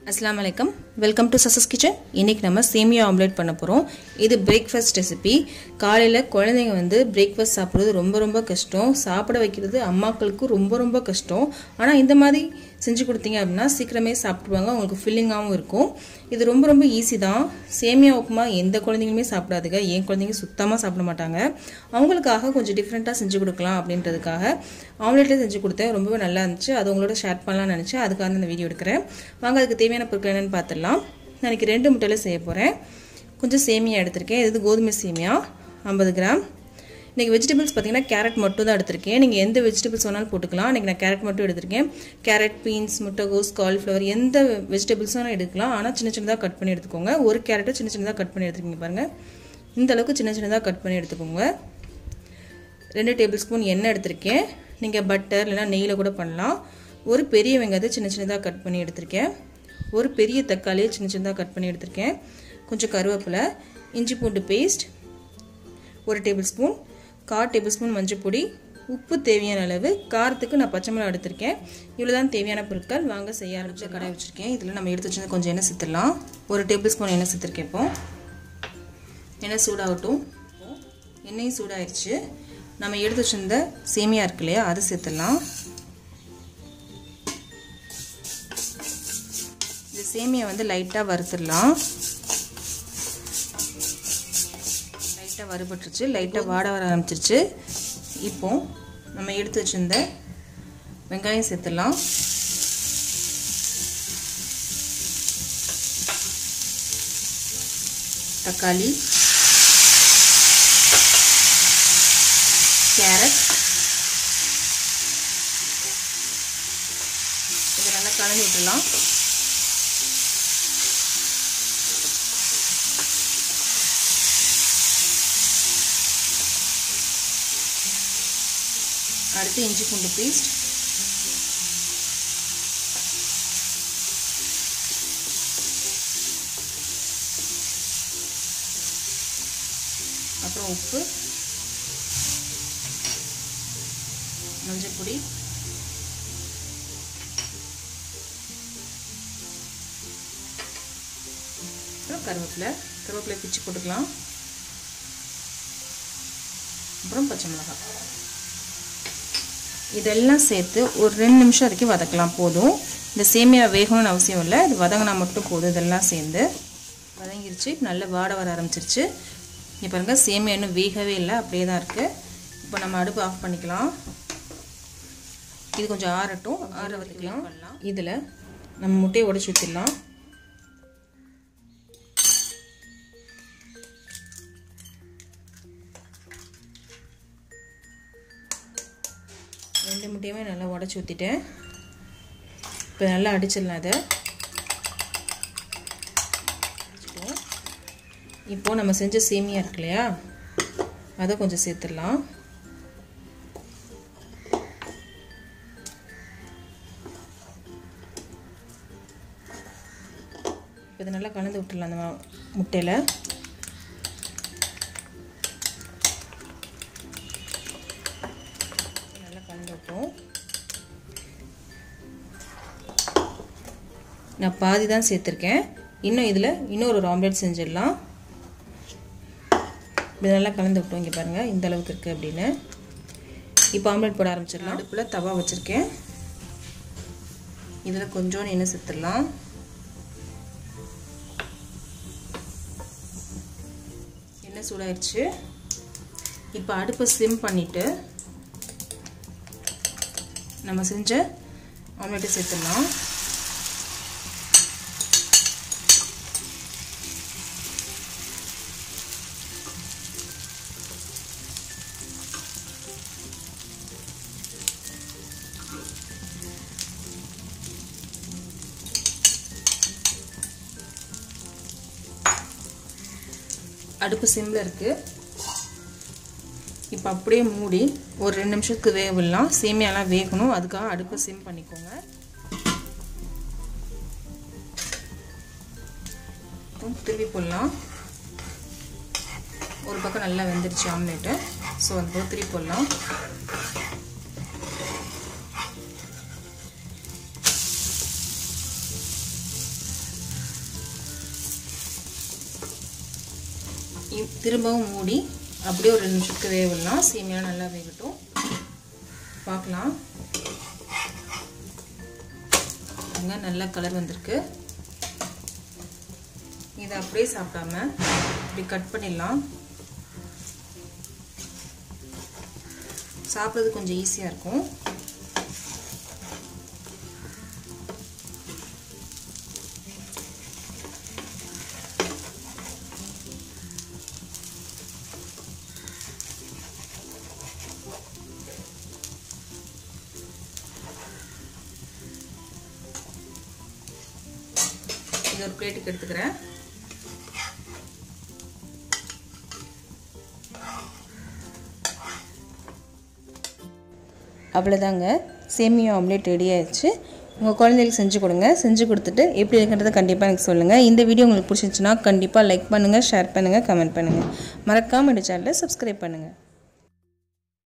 அஸ்லாம் வலைக்கம் welcome to சசஸ் kitchen இன்றைக்கி நம்ம சேமியா ஆம்லேட் பண்ண போகிறோம் இது பிரேக்ஃபாஸ்ட் ரெசிபி காலையில் குழந்தைங்க வந்து பிரேக்ஃபாஸ்ட் சாப்பிட்றது ரொம்ப ரொம்ப கஷ்டம் சாப்பிட வைக்கிறது அம்மாக்களுக்கு ரொம்ப ரொம்ப கஷ்டம் ஆனால் இந்த மாதிரி செஞ்சு கொடுத்தீங்க அப்படின்னா சீக்கிரமே சாப்பிடுவாங்க உங்களுக்கு ஃபில்லிங்காகவும் இருக்கும் இது ரொம்ப ரொம்ப ஈஸி தான் சேமியா உப்புமா எந்த குழந்தைங்களுமே சாப்பிடாதுங்க என் குழந்தைங்க சுத்தமாக சாப்பிட மாட்டாங்க அவங்களுக்காக கொஞ்சம் டிஃப்ரெண்ட்டாக செஞ்சு கொடுக்கலாம் அப்படின்றதுக்காக ஆம்லேட்லேயே செஞ்சு கொடுத்தேன் ரொம்பவே நல்லா இருந்துச்சு அது உங்களோட ஷேர் பண்ணலாம்னு நினச்சேன் அதுக்காக இந்த வீடியோ எடுக்கிறேன் வாங்க அதுக்கு தேவையான பொருட்கள் என்னென்னு பார்த்துடலாம் நான் இன்றைக்கி ரெண்டு முட்டையில் செய்ய போகிறேன் கொஞ்சம் சேமியா எடுத்திருக்கேன் இது கோதுமை சேமியா ஐம்பது கிராம் இன்றைக்கி வெஜிடபிள்ஸ் பார்த்தீங்கன்னா கேரட் மட்டும் தான் எடுத்திருக்கேன் நீங்கள் எந்த வெஜிடபிள்ஸ் வேணாலும் போட்டுக்கலாம் இன்றைக்கி நான் கேரட் மட்டும் எடுத்திருக்கேன் கேரட் பீன்ஸ் முட்டைகோஸ் காலிஃப்ளவர் எந்த வெஜிடபிள்ஸும் வேணால் எடுக்கலாம் ஆனால் சின்ன சின்னதாக கட் பண்ணி எடுத்துக்கோங்க ஒரு கேரட்டை சின்ன சின்னதாக கட் பண்ணி எடுத்துக்கோங்க பாருங்கள் இந்த அளவுக்கு சின்ன சின்னதாக கட் பண்ணி எடுத்துக்கோங்க ரெண்டு டேபிள் ஸ்பூன் எண்ணெய் எடுத்திருக்கேன் நீங்கள் பட்டர் இல்லைனா நெய்யில் கூட பண்ணலாம் ஒரு பெரிய வெங்காயத்தை சின்ன சின்னதாக கட் பண்ணி எடுத்திருக்கேன் ஒரு பெரிய தக்காளியை சின்ன சின்னதாக கட் பண்ணி எடுத்திருக்கேன் கொஞ்சம் கருவேப்பிலை இஞ்சி பூண்டு பேஸ்ட் ஒரு டேபிள் ஸ்பூன் கால் டேபிள் ஸ்பூன் மஞ்சள் பொடி உப்பு தேவையான அளவு காரத்துக்கு நான் பச்சை மிளகா எடுத்திருக்கேன் இவ்வளோ தான் தேவையான பொருட்கள் வாங்க செய்ய ஆரம்பிச்ச கடாய் வச்சுருக்கேன் இதில் நம்ம எடுத்து வச்சிருந்த கொஞ்சம் எண்ணெய் சேர்த்துடலாம் ஒரு டேபிள் ஸ்பூன் எண்ணெய் சேர்த்துருக்கேன் இப்போ எண்ணெய் சூடாகட்டும் எண்ணெயும் சூடாயிருச்சு நம்ம எடுத்து வச்சிருந்த சேமியா இருக்கு இல்லையா அதை சேர்த்துடலாம் இந்த சேமியா வந்து லைட்டாக வறுத்துடலாம் லைட்டாக வறுபட்டுருச்சு லைட்டாக வாட வர ஆரம்பிச்சிருச்சு இப்போ நம்ம எடுத்து வச்சிருந்த வெங்காயம் சேர்த்துடலாம் தக்காளி கேரட் இதை நல்லா கலந்து விட்டுடலாம் அடுத்து இஞ்சி பூண்டு பேஸ்ட் அப்புறம் உப்பு மஞ்சள் பொடி அப்புறம் கருவேப்பிலை கருவேப்பிலை பிச்சு போட்டுக்கலாம் அப்புறம் பச்சை மிளகாய் இதெல்லாம் சேர்த்து ஒரு ரெண்டு நிமிஷம் வரைக்கும் வதக்கலாம் போதும் இந்த சேமியா வேகணும்னு அவசியம் இல்லை இது வதங்கினா மட்டும் போதும் இதெல்லாம் சேர்ந்து வதங்கிருச்சு நல்ல வாட வர ஆரம்பிச்சிருச்சு இப்போ பாருங்க சேமியா இன்னும் வேகவே இல்லை அப்படியே தான் இருக்குது இப்போ நம்ம அடுப்பு ஆஃப் பண்ணிக்கலாம் இது கொஞ்சம் ஆறட்டும் ஆற வதக்கலாம் இதில் நம்ம முட்டையை உடச்சி ஊற்றிடலாம் ரெண்டு முட்டையுமே நல்லா உடச்சி ஊற்றிட்டேன் இப்போ நல்லா அடிச்சிடலாம் அதை இப்போது நம்ம செஞ்ச சேமியா இருக்கு இல்லையா அதை கொஞ்சம் சேர்த்துடலாம் இப்போ இதை நல்லா கலந்து விட்டுடலாம் அந்த முட்டையில் நல்லா கலந்து விட்டோம் நான் பாதி தான் சேர்த்துருக்கேன் இன்னும் இதில் இன்னொரு ஆம்லேட் செஞ்சிடலாம் இது நல்லா கலந்து விட்டோம் இங்கே பாருங்கள் இந்த அளவுக்கு இருக்குது அப்படின்னு இப்போ ஆம்லேட் போட ஆரம்பிச்சிடலாம் அடுப்பில் தவா வச்சுருக்கேன் இதில் கொஞ்சோண்டு எண்ணெய் சேர்த்துடலாம் எண்ணெய் சூடாயிடுச்சு இப்போ அடுப்பை சிம் பண்ணிவிட்டு நம்ம செஞ்ச ஆம்லேட்டை சேர்த்துடலாம் அடுப்பு சிம்மில் இருக்குது இப்போ அப்படியே மூடி ஒரு ரெண்டு நிமிஷத்துக்கு வேக விடலாம் சேமியாலாம் வேகணும் அதுக்காக அடுப்பை சிம் பண்ணிக்கோங்க திருவி போடலாம் ஒரு பக்கம் நல்லா வெந்துருச்சு ஆம்லேட்டு ஸோ அந்த திருப்பி போடலாம் திரும்பவும் மூடி அப்படியே ஒரு ரெண்டு நிமிஷத்துக்கு வேகலாம் சேமியா நல்லா வேகட்டும் பார்க்கலாம் அங்கே நல்ல கலர் வந்திருக்கு இதை அப்படியே சாப்பிடாம இப்படி கட் பண்ணிடலாம் சாப்பிட்றது கொஞ்சம் ஈஸியாக இருக்கும் இது ஒரு பிளேட்டுக்கு எடுத்துக்கிறேன் அவ்வளோதாங்க சேமியா ஆம்லேட் ரெடி ஆயிடுச்சு உங்கள் குழந்தைகளுக்கு செஞ்சு கொடுங்க செஞ்சு கொடுத்துட்டு எப்படி இருக்குன்றதை கண்டிப்பாக எனக்கு சொல்லுங்கள் இந்த வீடியோ உங்களுக்கு பிடிச்சிருந்துச்சுன்னா கண்டிப்பாக லைக் பண்ணுங்கள் ஷேர் பண்ணுங்கள் கமெண்ட் பண்ணுங்கள் மறக்காமல் இந்த சேனலை சப்ஸ்கிரைப் பண்ணுங்கள்